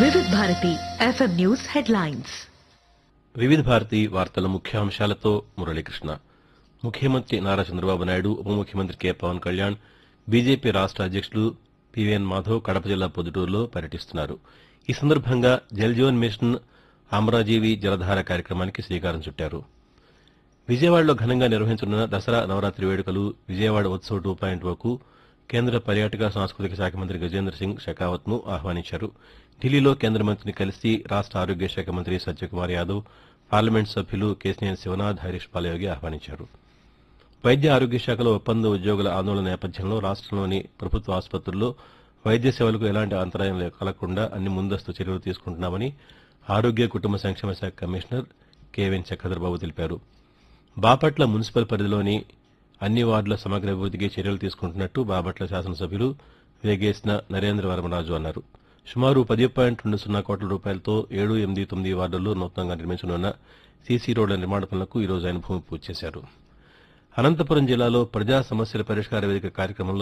వివిధ Bharati FM news headlines వివిధ భారతి వార్తల ముఖ్యాంశాలతో మురళీకృష్ణ ముఖ్యమంత్రి నారా చంద్రబాబు నాయుడు ఉప ముఖ్యమంత్రి కె పవన్ కళ్యాణ్ బీజేపీ రాష్ట అధ్యక్షులు పివిఎన్ మాధవ్ కడప జిల్లా పొద్దుటూరులో పర్యటిస్తున్నారు ఈ సందర్భంగా జల్జీవన్ మిషన్ అమరాజీవి జలధార కార్యక్రమానికి శ్రీకారం చుట్టారు విజయవాడలో ఘనంగా నిర్వహించనున్న దసరా నవరాత్రి వేడుకలు విజయవాడ ఉత్సవ్ టూ పాయింట్ ఓకు కేంద్ర పర్యాటక సాంస్కృతిక శాఖ మంత్రి గజేంద్ర సింగ్ షెకావత్ ను ఆహ్వానించారు ఢిల్లీలో కేంద్ర మంత్రిని కలిసి రాష్ట ఆరోగ్య శాఖ మంత్రి సత్యకుమార్ యాదవ్ పార్లమెంట్ సభ్యులు కేసీఎన్ శివనాథ్ హరీష్ పాలయోగి ఆహ్వానించారు వైద్య ఆరోగ్య శాఖలో ఒప్పంద ఉద్యోగుల ఆందోళన నేపథ్యంలో రాష్టంలోని ప్రభుత్వ ఆసుపత్రుల్లో వైద్య సేవలకు ఎలాంటి అంతరాయం లే- కలగకుండా అన్ని ముందస్తు చర్యలు తీసుకుంటున్నామని ఆరోగ్య కుటుంబ సంక్షేమ శాఖ కమిషనర్ కెవెన్ చక్రధర్బాబు తెలిపారు బాపట్ల మున్సిపల్ పరిధిలోని అన్ని వార్డుల సమగ్ర అభివృద్దికి చర్యలు తీసుకుంటున్నట్టు బాపట్ల శాసనసభ్యులు వేగేసిన నరేంద్ర వర్మరాజు అన్నారు సుమారు పది పాయింట్ రెండు సున్నా కోట్ల రూపాయలతో ఏడు ఎనిమిది తొమ్మిది వార్డుల్లో నూతనంగా నిర్మించనున్న సీసీ రోడ్ల నిర్మాణ పనులకు ఈ రోజు ఆయన భూమి పూజ చేశారు అనంతపురం జిల్లాలో ప్రజా సమస్యల పరిష్కార వేదిక కార్యక్రమంలో